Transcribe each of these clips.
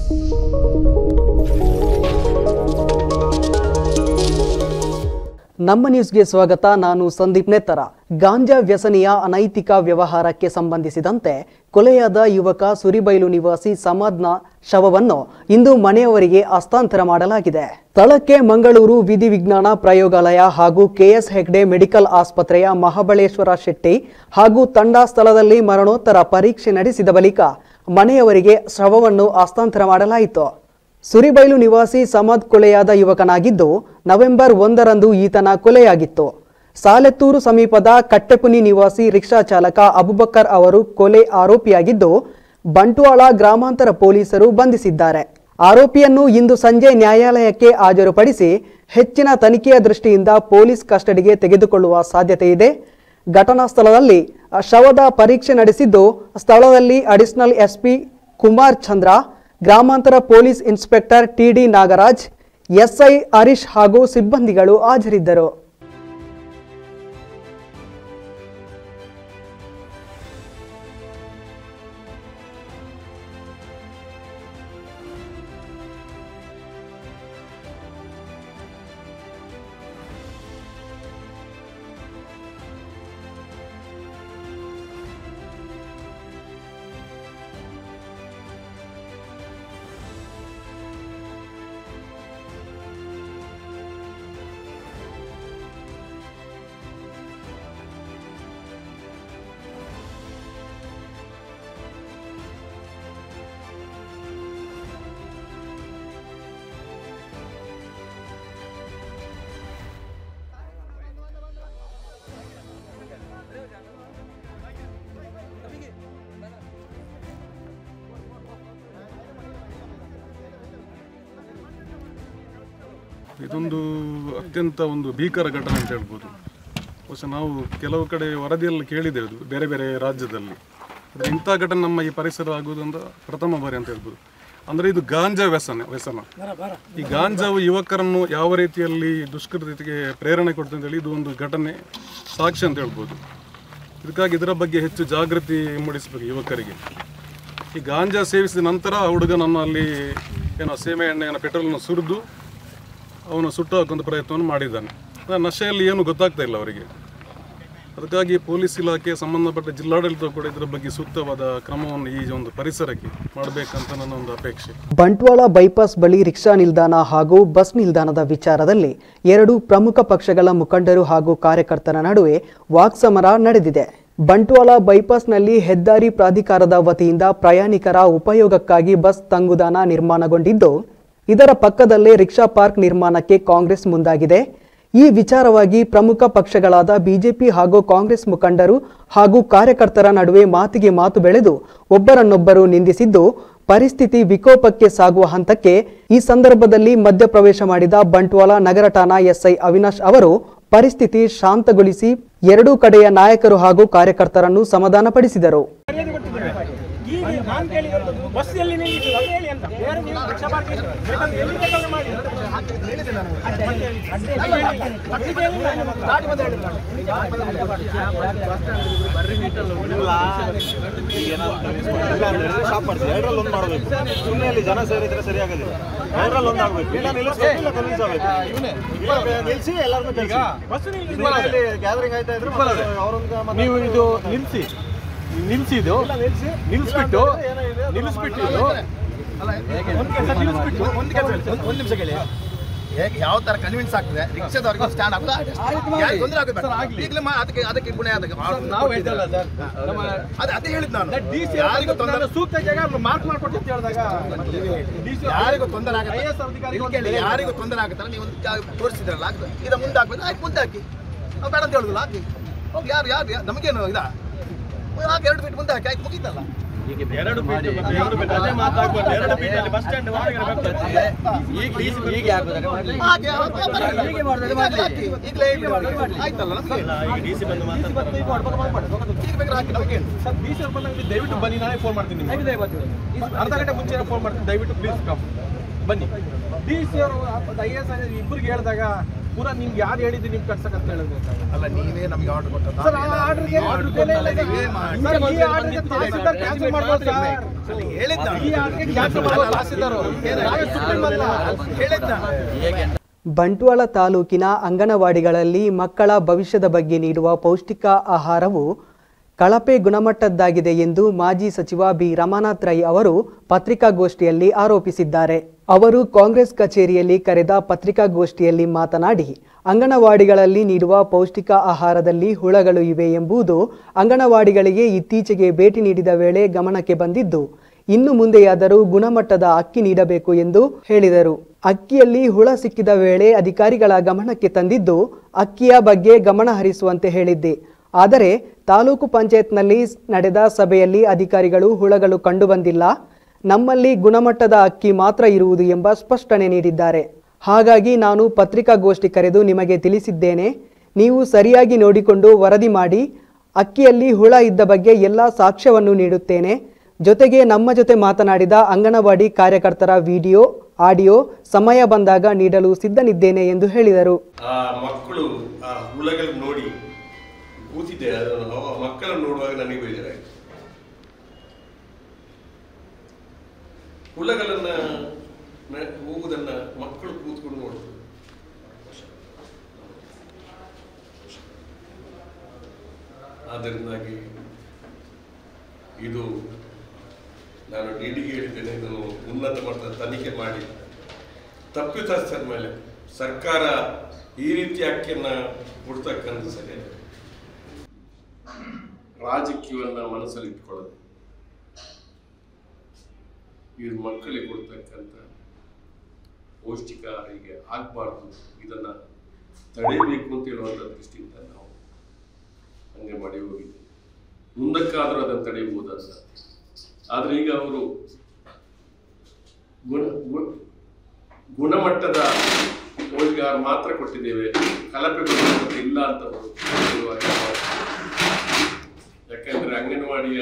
ನಮ್ಮ ನ್ಯೂಸ್ಗೆ ಸ್ವಾಗತ ನಾನು ಸಂದೀಪ್ ನೇತರ ಗಾಂಜಾ ವ್ಯಸನಿಯ ಅನೈತಿಕ ವ್ಯವಹಾರಕ್ಕೆ ಸಂಬಂಧಿಸಿದಂತೆ ಕೊಲೆಯಾದ ಯುವಕ ಸುರಿಬೈಲು ನಿವಾಸಿ ಸಮಾದ್ನ ಶವವನ್ನು ಇಂದು ಮನೆಯವರಿಗೆ ಹಸ್ತಾಂತರ ಮಾಡಲಾಗಿದೆ ಸ್ಥಳಕ್ಕೆ ಮಂಗಳೂರು ವಿಧಿವಿಜ್ಞಾನ ಪ್ರಯೋಗಾಲಯ ಹಾಗೂ ಕೆಎಸ್ ಹೆಗ್ಡೆ ಮೆಡಿಕಲ್ ಆಸ್ಪತ್ರೆಯ ಮಹಾಬಳೇಶ್ವರ ಶೆಟ್ಟಿ ಹಾಗೂ ತಂಡ ಸ್ಥಳದಲ್ಲಿ ಮರಣೋತ್ತರ ಪರೀಕ್ಷೆ ನಡೆಸಿದ ಬಳಿಕ ಮನೆಯವರಿಗೆ ಶವವನ್ನು ಹಸ್ತಾಂತರ ಮಾಡಲಾಯಿತು ಸುರಿಬೈಲು ನಿವಾಸಿ ಸಮದ್ ಕೊಲೆಯಾದ ಯುವಕನಾಗಿದ್ದು ನವೆಂಬರ್ ಒಂದರಂದು ಈತನ ಕೊಲೆಯಾಗಿತ್ತು ಸಾಲೆತ್ತೂರು ಸಮೀಪದ ಕಟ್ಟೆಪುನಿ ನಿವಾಸಿ ರಿಕ್ಷಾ ಚಾಲಕ ಅಬುಬಕ್ಕರ್ ಅವರು ಕೊಲೆ ಆರೋಪಿಯಾಗಿದ್ದು ಬಂಟ್ವಾಳ ಗ್ರಾಮಾಂತರ ಪೊಲೀಸರು ಬಂಧಿಸಿದ್ದಾರೆ ಆರೋಪಿಯನ್ನು ಇಂದು ಸಂಜೆ ನ್ಯಾಯಾಲಯಕ್ಕೆ ಹಾಜರುಪಡಿಸಿ ಹೆಚ್ಚಿನ ತನಿಖೆಯ ದೃಷ್ಟಿಯಿಂದ ಪೊಲೀಸ್ ಕಸ್ಟಡಿಗೆ ತೆಗೆದುಕೊಳ್ಳುವ ಸಾಧ್ಯತೆ ಇದೆ ಘಟನಾ ಸ್ಥಳದಲ್ಲಿ ಶವದ ಪರೀಕ್ಷೆ ನಡೆಸಿದ್ದು ಸ್ಥಳದಲ್ಲಿ ಅಡಿಷನಲ್ ಎಸ್ಪಿ ಕುಮಾರ್ ಚಂದ್ರ ಗ್ರಾಮಾಂತರ police inspector TD Nagaraj SI Harish ಹಾಗೂ ಸಿಬ್ಬಂದಿಗಳು ಹಾಜರಿದ್ದರು ಇದೊಂದು ಅತ್ಯಂತ ಒಂದು ಭೀಕರ ಘಟನೆ ಅಂತ ಹೇಳ್ಬೋದು ಬಹುಶಃ ನಾವು ಕೆಲವು ಕಡೆ ವರದಿಯಲ್ಲಿ ಕೇಳಿದ್ದೇವೆ ಇದು ಬೇರೆ ಬೇರೆ ರಾಜ್ಯದಲ್ಲಿ ಆದರೆ ಇಂಥ ಘಟನೆ ನಮ್ಮ ಈ ಪರಿಸರ ಆಗುವುದೊಂದು ಪ್ರಥಮ ಬಾರಿ ಅಂತ ಹೇಳ್ಬೋದು ಅಂದರೆ ಇದು ಗಾಂಜಾ ವ್ಯಸನ ವ್ಯಸನ ಈ ಗಾಂಜಾವು ಯುವಕರನ್ನು ಯಾವ ರೀತಿಯಲ್ಲಿ ದುಷ್ಕೃತಿಗೆ ಪ್ರೇರಣೆ ಕೊಡ್ತದೆ ಅಂತೇಳಿ ಇದು ಒಂದು ಘಟನೆ ಸಾಕ್ಷಿ ಅಂತ ಹೇಳ್ಬೋದು ಇದಕ್ಕಾಗಿ ಇದರ ಬಗ್ಗೆ ಹೆಚ್ಚು ಜಾಗೃತಿ ಮೂಡಿಸಬೇಕು ಯುವಕರಿಗೆ ಈ ಗಾಂಜಾ ಸೇವಿಸಿದ ನಂತರ ಆ ಹುಡುಗನನ್ನು ಅಲ್ಲಿ ಏನೋ ಸೀಮೆ ಎಣ್ಣೆಯನ್ನು ಪೆಟ್ರೋಲ್ನ ಸುರಿದು ಅವನು ಸುಟ್ಟು ಹಾಕುವಂಥ ಪ್ರಯತ್ನವನ್ನು ಮಾಡಿದ್ದಾನೆ ಆ ನಶೆಯಲ್ಲಿ ಏನು ಗೊತ್ತಾಗ್ತಾ ಇಲ್ಲ ಅವರಿಗೆ ಅದಕ್ಕಾಗಿ ಪೊಲೀಸ್ ಇಲಾಖೆ ಸಂಬಂಧಪಟ್ಟ ಜಿಲ್ಲಾಡಳಿತ ಕೂಡ ಇದರ ಬಗ್ಗೆ ಸೂಕ್ತವಾದ ಕ್ರಮವನ್ನು ಈ ಒಂದು ಪರಿಸರಕ್ಕೆ ಮಾಡಬೇಕಂತ ನನ್ನ ಒಂದು ಅಪೇಕ್ಷೆ ಬಂಟ್ವಾಳ ಬೈಪಾಸ್ ಬಳಿ ರಿಕ್ಷಾ ನಿಲ್ದಾಣ ಹಾಗೂ ಬಸ್ ನಿಲ್ದಾಣದ ವಿಚಾರದಲ್ಲಿ ಎರಡು ಪ್ರಮುಖ ಪಕ್ಷಗಳ ಮುಖಂಡರು ಹಾಗೂ ಕಾರ್ಯಕರ್ತರ ನಡುವೆ ವಾಕ್ಸಮರ ನಡೆದಿದೆ ಬಂಟ್ವಾಳ ಬೈಪಾಸ್ನಲ್ಲಿ ಹೆದ್ದಾರಿ ಪ್ರಾಧಿಕಾರದ ವತಿಯಿಂದ ಪ್ರಯಾಣಿಕರ ಉಪಯೋಗಕ್ಕಾಗಿ ಬಸ್ ತಂಗುದಾಣ ನಿರ್ಮಾಣಗೊಂಡಿದ್ದು ಇದರ ಪಕ್ಕದಲ್ಲೇ ರಿಕ್ಷಾ ಪಾರ್ಕ್ ನಿರ್ಮಾಣಕ್ಕೆ ಕಾಂಗ್ರೆಸ್ ಮುಂದಾಗಿದೆ ಈ ವಿಚಾರವಾಗಿ ಪ್ರಮುಖ ಪಕ್ಷಗಳಾದ ಬಿಜೆಪಿ ಹಾಗೂ ಕಾಂಗ್ರೆಸ್ ಮುಖಂಡರು ಹಾಗೂ ಕಾರ್ಯಕರ್ತರ ನಡುವೆ ಮಾತಿಗೆ ಮಾತು ಬೆಳೆದು ಒಬ್ಬರನ್ನೊಬ್ಬರು ನಿಂದಿಸಿದ್ದು ಪರಿಸ್ಥಿತಿ ವಿಕೋಪಕ್ಕೆ ಸಾಗುವ ಹಂತಕ್ಕೆ ಈ ಸಂದರ್ಭದಲ್ಲಿ ಮಧ್ಯಪ್ರವೇಶ ಮಾಡಿದ ಬಂಟ್ವಾಳ ನಗರ ಠಾಣಾ ಎಸ್ಐ ಅವಿನಾಶ್ ಅವರು ಪರಿಸ್ಥಿತಿ ಶಾಂತಗೊಳಿಸಿ ಎರಡೂ ಕಡೆಯ ನಾಯಕರು ಹಾಗೂ ಕಾರ್ಯಕರ್ತರನ್ನು ಸಮಾಧಾನಪಡಿಸಿದರು ಈಗ ನಾನು ಕೇಳಿದ್ದು ಬಸ್ ಎಲ್ಲಿ ನಿಲ್ಲಿಸಿ ಅದು ಹೇಳಿ ಅಂತ ಬೇರೆ ನೀವು ರಿಕ್ಷಾ ಪಾರ್ಕ್ ಬೇಕಂದ್ರೆ ಎಲ್ಲಿ ಬೇಕಾದ್ರೂ ಮಾಡಿ ಪತ್ರಿಕೆ ಹೇಳಿಲ್ಲ ನಮ್ಮ ಹತ್ರ. ಸ್ಟಾಪ್ ಮಾಡಿಸಿ ಎರಡರಲ್ಲಿ ಒಂದು ಮಾಡಬೇಕು ಸುಮ್ಮನೆ ಅಲ್ಲಿ ಜನ ಸೇರಿದ್ರೆ ಸರಿ ಆಗೋದಿಲ್ಲ ಎರಡರಲ್ಲಿ ಒಂದು ಆಗಬೇಕು ಇಲ್ಲ ನಿಲ್ಲಿಸ್ಬೇಕು ಇಲ್ಲ ಕನ್ವಿನ್ಸ್ ಆಗಬೇಕು ಇಲ್ಲ ನಿಲ್ಲಿಸಿ ಎಲ್ಲರನ್ನೂ ಕಳಿಸಿ ಬಸ್ ನಿಲ್ಲಿಸಿ ಅಲ್ಲಿ ಗ್ಯಾದರಿಂಗ್ ಆಯ್ತಾ ಇದ್ರೆ ಅವರೊಂದು ನೀವು ಇದು ನಿಲ್ಲಿಸಿ ನಿಲ್ಲಿಸಿದ್ದು ನಿಲ್ಲಿಸ್ಬಿಟ್ಟು ನಿಲ್ಲಿಸ್ಬಿಟ್ಟು ಇದು ಒಂದು ಕೆಲಸ ಒಂದು ನಿಮಿಷ ಕೇಳಿ ಹೇಗೆ ಯಾವ ತರ ಕನ್ವಿನ್ಸ್ ಆಗ್ತದೆ ರಿಕ್ಷಾದವ್ರಿಗೆ ಸ್ಟ್ಯಾಂಡ್ ಆಗೋದು ಯಾರಿಗೆ ತೊಂದರೆ ಆಗುತ್ತೆ ಈಗಲೇ ಮಾ- ಅದಕ್ಕೆ ಅದಕ್ಕೆ ಗುಣ ಅದಕ್ಕೆ ನಾವು ಹೇಳ್ತಲ್ಲ ಸರ್ ನಮ್ಮ ಅದೇ ಅದೇ ಹೇಳಿದ್ ನಾನು ಡಿ ಸಿ ಯಾರಿಗೂ ತೊಂದರೆ ಸೂಕ್ತ ಜಾಗ ಮಾರ್ಕ್ ಮಾಡ್ಕೊಟ್ಟು ಅಂತ ಹೇಳಿದಾಗ ಯಾರಿಗೂ ತೊಂದರೆ ಆಗುತ್ತೆ IAS ಅಧಿಕಾರಿಗಳು ಇಲ್ಲಿ ಕೇಳಿ ಯಾರಿಗೂ ತೊಂದರೆ ಆಗುತ್ತಲ್ಲ ನೀವು ಒಂದು ಜಾ- ತೋರಿಸಿದ್ರಲ್ಲ ಆಗ್ತದೆ ಇದು ಮುಂದೆ ಹಾಕ್ಬೇಕು ಆಯ್ತು ಮುಂದೆ ಹಾಕಿ ನಾವು ಬೇಡ ಅಂತ ಹೇಳುದಿಲ್ಲ ಹಾಕಿ ಹೋಗಿ ಯಾರು ಯಾರು ಯಾರು- ನಮಗೇನು ಇದಾ ಹಾಕಿ ಎರಡು ಫೀಟ್ ಮುಂದೆ ಹಾಕಿ ಆಯ್ತು ಮುಗೀತಲ್ಲ ಎರಡು ಫೀಟ್ ಎರಡು ಫೀಟ್ ಅದೇ ಮಾತಾಡ್ಬಾರ್ದು ಎರಡು ಫೀಟ್ ಅಲ್ಲಿ ಬಸ್ ಸ್ಟ್ಯಾಂಡ್ ಒಳಗಡೆ ಬರ್ತದೆ ಹೀಗೆ ಆಗ್ತದೆ ಹಾಗೆ ಅವ್ರು ಈಗಲೇ ಹಾಕಿ ಈಗಲೇ ಆಯ್ತಲ್ಲ ನಮ್ಗೆ ಈಗ ಡಿ ಸಿ ಬಂದು ಮಾತಾಡ್ತಾರೆ ಈಗ ಬೇಕಾದ್ರೆ ಹಾಕಿ ನಮಗೇನು ಸರ್ ಡಿ ಸಿ ಅವ್ರು ಬಂದಾಗ ನೀವು ದಯವಿಟ್ಟು ಬನ್ನಿ ನಾನೇ ಫೋನ್ ಮಾಡ್ತೀನಿ ನಿಮ್ಗೆ ಅರ್ಧ ಗಂಟೆ ಮುಂಚೆ ಫೋನ್ ಮಾಡ್ತೀನಿ ದಯವಿಟ್ಟು ಪ್ಲೀಸ್ ಕಮ್ ಬನ್ನಿ ಡಿ ಸಿ ಅವರು ಐ ಎಸ್ ಇಬ್ಬರಿಗೆ ಹೇಳಿದಾಗ ಪೂರಾ ನಿಮ್ಗೆ ಯಾರು ಹೇಳಿದ್ದು ನಿಮ್ಗೆ ಕಟ್ಸಕಂತ ಹೇಳಿದ್ರೆ ಅಲ್ಲ ನೀವೇ ನಮಗೆ ಆರ್ಡರ್ ಕೊಟ್ಟದ್ದು ಸರ್ ಆ ಆರ್ಡರ್ಗೆ ಬೆಲೆ ಇಲ್ಲ ಸರ್. ಸರ್, ಈ ಆರ್ಡರ್ಗೆ ತಹಸೀಲ್ದಾರ್ ಕ್ಯಾನ್ಸಲ್ ಮಾಡ್ಬೋದು ಸರ್ ಅಲ್ಲಿ ಹೇಳಿದ್ದ ಈ ಆರ್ಡರ್ಗೆ ಕ್ಯಾನ್ಸಲ್ ಮಾಡ್ಬೋದು ತಹಸೀಲ್ದಾರ್ ನಾವೇ ಸುಪ್ರೀಂ ಅಲ್ಲ ಹೇಳಿದ್ದ ಬಂಟ್ವಾಳ ತಾಲೂಕಿನ ಅಂಗನವಾಡಿಗಳಲ್ಲಿ ಮಕ್ಕಳ ಭವಿಷ್ಯದ ಬಗ್ಗೆ ನೀಡುವ ಪೌಷ್ಟಿಕ ಆಹಾರವು ಕಳಪೆ ಗುಣಮಟ್ಟದ್ದಾಗಿದೆ ಎಂದು ಮಾಜಿ ಸಚಿವ ಬಿ ರಮಾನಾಥ್ ರೈ ಅವರು ಪತ್ರಿಕಾಗೋಷ್ಠಿಯಲ್ಲಿ ಆರೋಪಿಸಿದ್ದಾರೆ ಅವರು ಕಾಂಗ್ರೆಸ್ ಕಚೇರಿಯಲ್ಲಿ ಕರೆದ ಪತ್ರಿಕಾಗೋಷ್ಠಿಯಲ್ಲಿ ಮಾತನಾಡಿ ಅಂಗನವಾಡಿಗಳಲ್ಲಿ ನೀಡುವ ಪೌಷ್ಟಿಕ ಆಹಾರದಲ್ಲಿ ಹುಳಗಳು ಇವೆ ಎಂಬುದು ಅಂಗನವಾಡಿಗಳಿಗೆ ಇತ್ತೀಚೆಗೆ ಭೇಟಿ ನೀಡಿದ ವೇಳೆ ಗಮನಕ್ಕೆ ಬಂದಿದ್ದು ಇನ್ನು ಮುಂದೆಯಾದರೂ ಗುಣಮಟ್ಟದ ಅಕ್ಕಿ ನೀಡಬೇಕು ಎಂದು ಹೇಳಿದರು ಅಕ್ಕಿಯಲ್ಲಿ ಹುಳ ಸಿಕ್ಕಿದ ವೇಳೆ ಅಧಿಕಾರಿಗಳ ಗಮನಕ್ಕೆ ತಂದಿದ್ದು ಅಕ್ಕಿಯ ಬಗ್ಗೆ ಗಮನ ಹರಿಸುವಂತೆ ಹೇಳಿದ್ದೆ ಆದರೆ ತಾಲೂಕು ಪಂಚಾಯತ್ನಲ್ಲಿ ನಡೆದ ಸಭೆಯಲ್ಲಿ ಅಧಿಕಾರಿಗಳು ಹುಳಗಳು ಕಂಡುಬಂದಿಲ್ಲ ನಮ್ಮಲ್ಲಿ ಗುಣಮಟ್ಟದ ಅಕ್ಕಿ ಮಾತ್ರ ಇರುವುದು ಎಂಬ ಸ್ಪಷ್ಟನೆ ನೀಡಿದ್ದಾರೆ ಹಾಗಾಗಿ ನಾನು ಪತ್ರಿಕಾಗೋಷ್ಠಿ ಕರೆದು ನಿಮಗೆ ತಿಳಿಸಿದ್ದೇನೆ ನೀವು ಸರಿಯಾಗಿ ನೋಡಿಕೊಂಡು ವರದಿ ಮಾಡಿ ಅಕ್ಕಿಯಲ್ಲಿ ಹುಳ ಇದ್ದ ಬಗ್ಗೆ ಎಲ್ಲ ಸಾಕ್ಷ್ಯವನ್ನು ನೀಡುತ್ತೇನೆ ಜೊತೆಗೆ ನಮ್ಮ ಜೊತೆ ಮಾತನಾಡಿದ ಅಂಗನವಾಡಿ ಕಾರ್ಯಕರ್ತರ ವಿಡಿಯೋ ಆಡಿಯೋ ಸಮಯ ಬಂದಾಗ ನೀಡಲು ಸಿದ್ಧನಿದ್ದೇನೆ ಎಂದು ಹೇಳಿದರು ಆ ಮಕ್ಕಳು ಆ ಹುಳಗಳು ನೋಡಿ ಕೂತಿದ್ದೆ ಅದನ್ನು ಆ ಮಕ್ಕಳನ್ನು ನೋಡುವಾಗ ನನಗೆ ಬೇಜಾರಾಯಿತು ಹುಳಗಳನ್ನ ನ- ಹೋಗುವುದನ್ನ ಮಕ್ಕಳು ಕೂತ್ಕೊಂಡು ನೋಡ್ತಾರೆ ಆದ್ದರಿಂದಾಗಿ ಇದು ನಾನು ಡಿಡಿಗೆ ಹೇಳಿದ್ದೇನೆ ಇದನ್ನು ಉನ್ನತ ಮಟ್ಟದ ತನಿಖೆ ಮಾಡಿ ತಪ್ಪಿತಸ್ಥರ ಮೇಲೆ ಸರ್ಕಾರ ಈ ರೀತಿ ಅಕ್ಕಿಯನ್ನ ಕೊಡ್ತಕ್ಕಂಥ ಸರಿ ರಾಜಕೀಯವನ್ನ ಮನಸ್ಸಲ್ಲಿ ಇಟ್ಕೊಳ್ಳೋದು ಈ ಮಕ್ಕಳಿಗೆ ಕೊಡ್ತಕ್ಕಂಥ ಪೌಷ್ಟಿಕ ಹೀಗೆ ಆಗಬಾರ್ದು ಇದನ್ನ ತಡೆಯಬೇಕು ಅಂತ ಹೇಳುವಂಥ ದೃಷ್ಟಿಯಿಂದ ನಾವು ಹಂಗೆ ಮಾಡಿ ಹೋಗಿದ್ದೆ ಮುಂದಕ್ಕಾದರೂ ಅದನ್ನು ತಡೆಯಬಹುದಂತ ಆದ್ರೆ ಈಗ ಅವರು ಗುಣ ಗು- ಗುಣಮಟ್ಟದ ಪೌಷ್ಟಿಕ ಮಾತ್ರ ಕೊಟ್ಟಿದ್ದೇವೆ ಕಲಪೆ ಗುಣಮಟ್ಟ ಇಲ್ಲ ಅಂತ ಅವರು ಹೇಳುವಾಗ ಯಾಕಂದ್ರೆ ಅಂಗನವಾಡಿಯ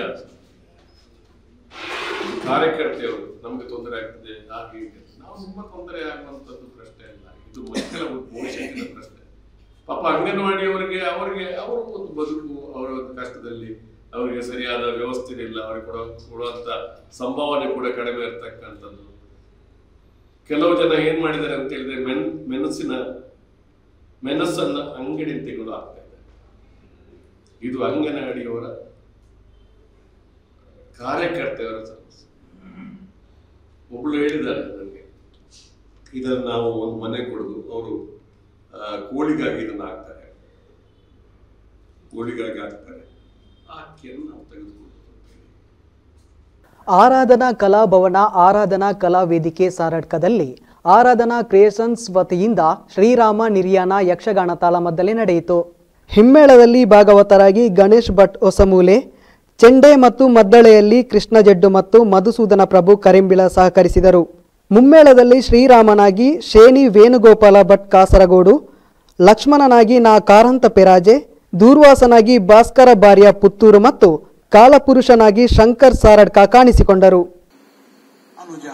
ಕಾರ್ಯಕರ್ತೆಯವರು ನಮ್ಗೆ ತೊಂದರೆ ಆಗ್ತದೆ ಹಾಗೆ ಹೀಗೆ ನಾವು ತುಂಬ ತೊಂದರೆ ಆಗುವಂಥದ್ದು ಪ್ರಶ್ನೆ ಅಲ್ಲ ಇದು ಮಕ್ಕಳ ಭವಿಷ್ಯತ್ತಿನ ಪ್ರಶ್ನೆ ಪಾಪ ಅಂಗನವಾಡಿಯವರಿಗೆ ಅವರಿಗೆ ಅವರು ಒಂದು ಬದುಕು ಅವರ ಒಂದು ಕಷ್ಟದಲ್ಲಿ ಅವರಿಗೆ ಸರಿಯಾದ ವ್ಯವಸ್ಥೆ ಇಲ್ಲ ಅವರಿಗೆ ಕೊಡ ಕೊಡುವಂತ ಸಂಭಾವನೆ ಕೂಡ ಕಡಿಮೆ ಇರ್ತಕ್ಕಂಥದ್ದು ಕೆಲವು ಜನ ಏನ್ ಮಾಡಿದ್ದಾರೆ ಅಂತ ಹೇಳಿದ್ರೆ ಮೆನ್ ಮೆಣಸಿನ ಮೆಣಸನ್ನ ಅಂಗಡಿ ತೆಗೆದು ಆಗ್ತಾ ಇದೆ ಇದು ಅಂಗನವಾಡಿಯವರ ಕಾರ್ಯಕರ್ತೆಯವರ ಸಮಸ್ಯೆ ಒಬ್ಳು ಹೇಳಿದ್ದಾರೆ ನನಗೆ ಇದನ್ನು ನಾವು ಒಂದು ಮನೆ ಕೊಡುದು ಅವರು ಕೋಳಿಗಾಗಿ ಇದನ್ನ ಹಾಕ್ತಾರೆ ಕೋಳಿಗಾಗಿ ಹಾಕ್ತಾರೆ ಆ ಅಕ್ಕಿಯನ್ನು ನಾವು ತೆಗೆದುಕೊಳ್ಬೋದು ಅಂತ ಹೇಳಿ ಆರಾಧನಾ ಕಲಾಭವನ ಆರಾಧನಾ ಕಲಾ ವೇದಿಕೆ ಸಾರಡ್ಕದಲ್ಲಿ ಆರಾಧನಾ ಕ್ರಿಯೇಷನ್ಸ್ ವತಿಯಿಂದ ಶ್ರೀರಾಮ ನಿರ್ಯಾಣ ಯಕ್ಷಗಾನ ತಾಳಮದ್ದಲೆ ನಡೆಯಿತು ಹಿಮ್ಮೇಳದಲ್ಲಿ ಭಾಗವತರಾಗಿ ಗಣೇಶ್ ಭಟ್ ಹೊಸಮೂಲೆ ಚೆಂಡೆ ಮತ್ತು ಮದ್ದಳೆಯಲ್ಲಿ ಕೃಷ್ಣ ಜಡ್ಡು ಮತ್ತು ಮಧುಸೂದನ ಪ್ರಭು ಕರೆಂಬಿಳ ಸಹಕರಿಸಿದರು ಮುಮ್ಮೇಳದಲ್ಲಿ ಶ್ರೀರಾಮನಾಗಿ ಶೇನಿ ವೇಣುಗೋಪಾಲ ಭಟ್ ಕಾಸರಗೋಡು ಲಕ್ಷ್ಮಣನಾಗಿ ನಾ ಕಾರಂತ ಪೆರಾಜೆ ದೂರ್ವಾಸನಾಗಿ ಭಾಸ್ಕರ ಬಾರ್ಯ ಪುತ್ತೂರು ಮತ್ತು ಕಾಲಪುರುಷನಾಗಿ ಶಂಕರ್ ಸಾರಡ್ಕ ಕಾಣಿಸಿಕೊಂಡರು ಅನುಜ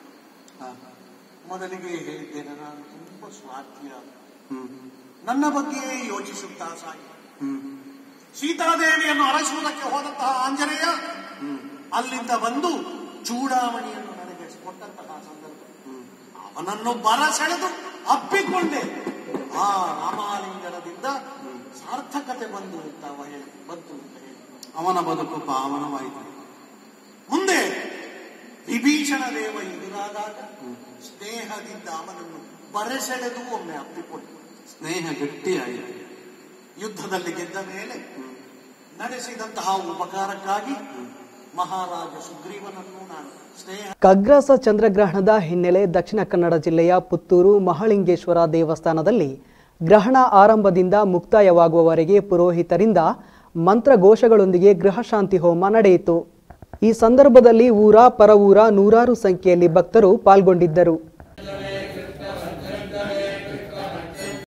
ಮೊದಲಿಗೆ ಹೇಳಿದ್ದೇನೆ ನಾನು ತುಂಬಾ ಸ್ವಾರ್ಥಿಯ ನನ್ನ ಬಗ್ಗೆ ಯೋಚಿಸುತ್ತಾ ಸಾಗಿ ಸೀತಾದೇವಿಯನ್ನು ಅರಸುವುದಕ್ಕೆ ಹೋದಂತಹ ಆಂಜನೇಯ ಅಲ್ಲಿಂದ ಬಂದು ಚೂಡಾಮಣಿಯನ್ನು ನನಗೆ ಕೊಟ್ಟಂತಹ ಸಂದರ್ಭ ಅವನನ್ನು ಬರ ಸೆಳೆದು ಅಪ್ಪಿಕೊಂಡೆ ಆ ರಾಮಾಲಿಂಗನದಿಂದ ಸಾರ್ಥಕತೆ ಬಂದು ಅಂತ ಅವ ಹೇಳಿ ಬಂತು ಅಂತ ಹೇಳಿ ಅವನ ಬದುಕು ಪಾವನವಾಯಿತು ಮುಂದೆ ವಿಭೀಷಣ ದೇವ ಎದುರಾದಾಗ ಸ್ನೇಹದಿಂದ ಅವನನ್ನು ಬರೆಸೆಳೆದು ಒಮ್ಮೆ ಅಪ್ಪಿಕೊಂಡು ಸ್ನೇಹ ಗಟ್ಟಿಯಾಯಿತು ಯುದ್ಧದಲ್ಲಿ ಗೆದ್ದ ಮೇಲೆ ನಡೆಸಿದಂತಹ ಉಪಕಾರಕ್ಕಾಗಿ ಮಹಾರಾಜ ಸುಗ್ರೀವನನ್ನು ನಾನು ಸ್ನೇಹ ಖಗ್ರಾಸ ಚಂದ್ರಗ್ರಹಣದ ಹಿನ್ನೆಲೆ ದಕ್ಷಿಣ ಕನ್ನಡ ಜಿಲ್ಲೆಯ ಪುತ್ತೂರು ಮಹಾಲಿಂಗೇಶ್ವರ ದೇವಸ್ಥಾನದಲ್ಲಿ ಗ್ರಹಣ ಆರಂಭದಿಂದ ಮುಕ್ತಾಯವಾಗುವವರೆಗೆ ಪುರೋಹಿತರಿಂದ ಮಂತ್ರಘೋಷಗಳೊಂದಿಗೆ ಗೃಹಶಾಂತಿ ಹೋಮ ನಡೆಯಿತು ಈ ಸಂದರ್ಭದಲ್ಲಿ ಊರ ಪರ ಊರ ನೂರಾರು ಸಂಖ್ಯೆಯಲ್ಲಿ ಭಕ್ತರು ಪಾಲ್ಗೊಂಡಿದ್ದರು